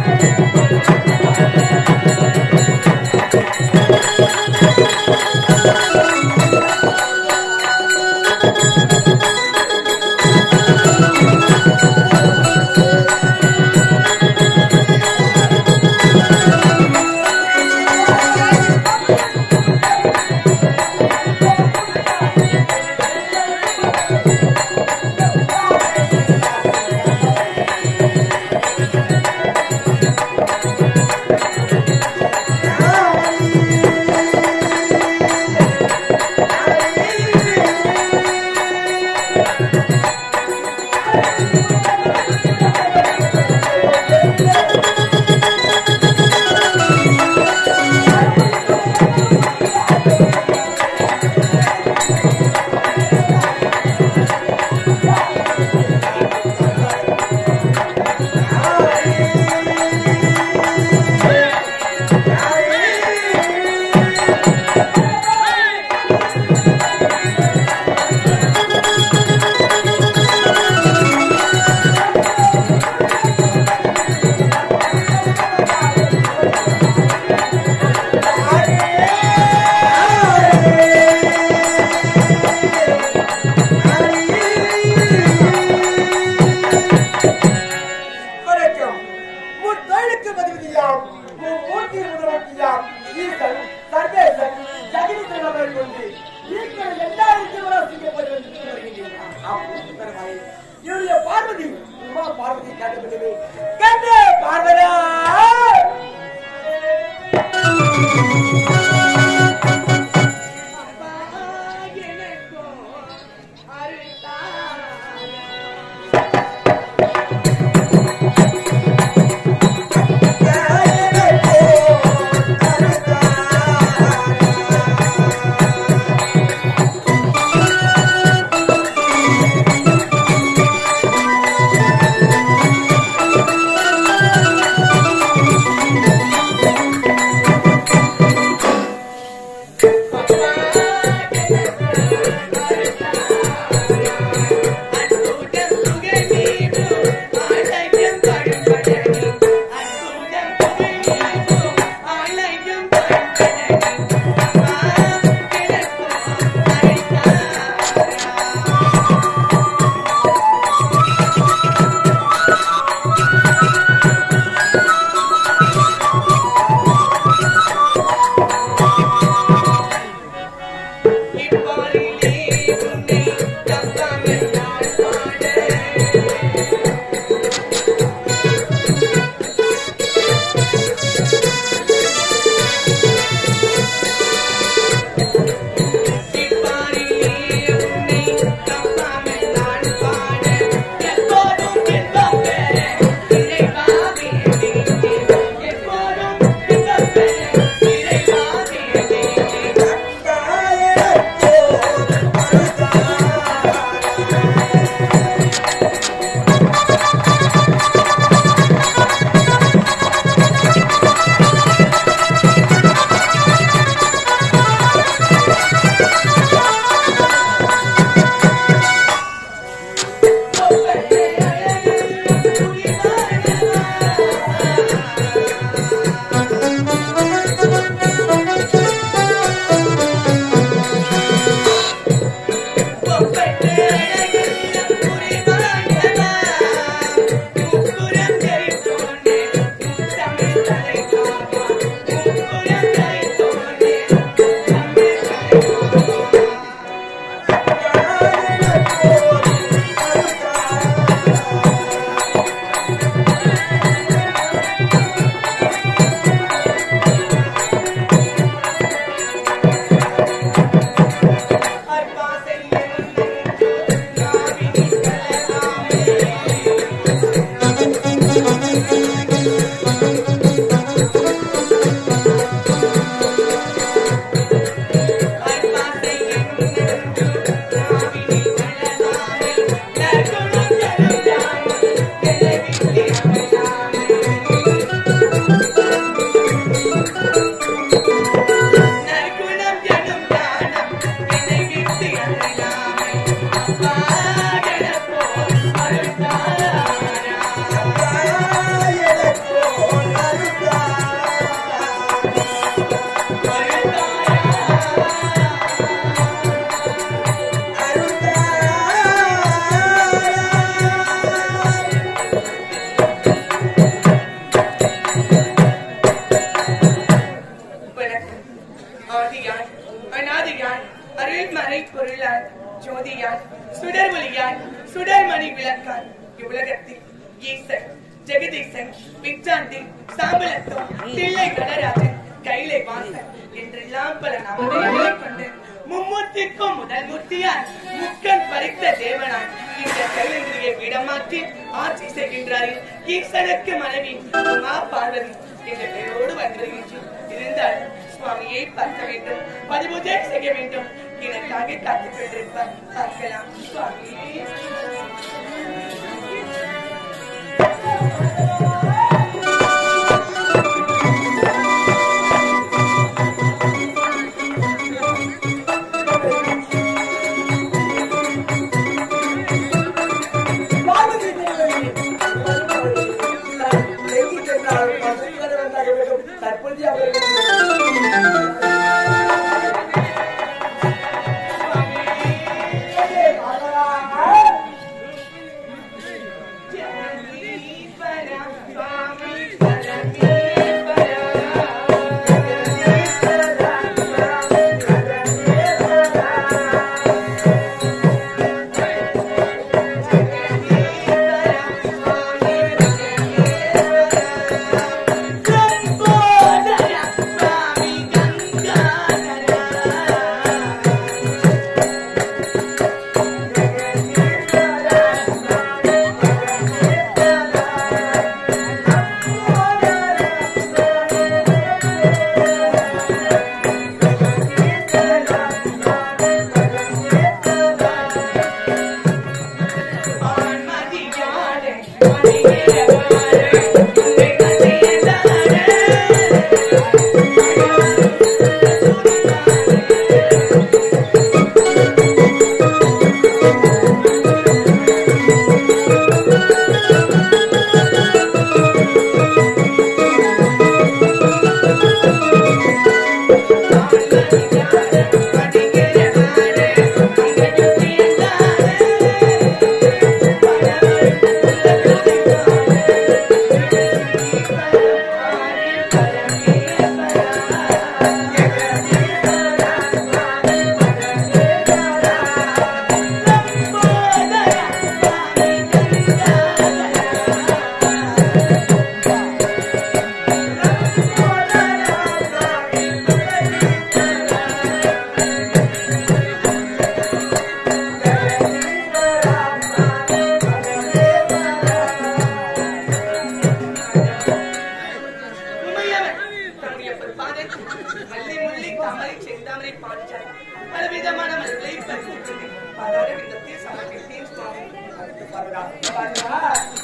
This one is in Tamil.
வணக்கம் உன் தொழிலுக்கு பதிவிதியாம் உன் மூர்த்தி முதலமையாம் ஈசன் சர்வேசன் ஜெகதீசன் அவர்கள் கொண்டு இருக்கிற எல்லாரும் திருமணம் செய்யப்பட்டு வருகின்றனர் அப்போது பெருமாளே, என்னுடைய பார்வதி உமா பார்வதி கண்டுபிடிவே கண்டு பார்வதா இச்சாந்தி சாம்பலத்தம் தில்லை கடராஜன் கைலை வாசன் என்றெல்லாம் பல நாமங்களை கொண்டு மும்மூர்த்திக்கும் முதல் மூர்த்தியாய் முக்கன் பறித்த தேவனாய் இந்த கைலங்கிரியை விடமாற்றி ஆட்சி செய்கின்றார்கள் ஈசனுக்கு மனைவி உமா பார்வதி என்ற பெயரோடு வந்திருக்கின்றோம் இருந்தால் சுவாமியை பார்க்க வேண்டும் பதிபூஜை செய்ய வேண்டும் எனக்காக காத்துக் கொண்டிருப்பார் பார்க்கலாம் சுவாமி பார்வதி தேவி எங்கு சென்றாலும் பசுக்கு வர வந்தாக வேண்டும் தற்பொழுது அவர்கள் ஜனனீஸ்வரா, சுவாமி ஜனனீஸ்வரா. உமையவன் தன்னுடைய பொறுப்பாக மல்லி முல்லை தாமரை செந்தாமரை பாடிச்சார் பலவிதமான மலர்களை பறித்து பாதார விதத்தில் சமர்ப்பித்தேன் சுவாமி பார்வதா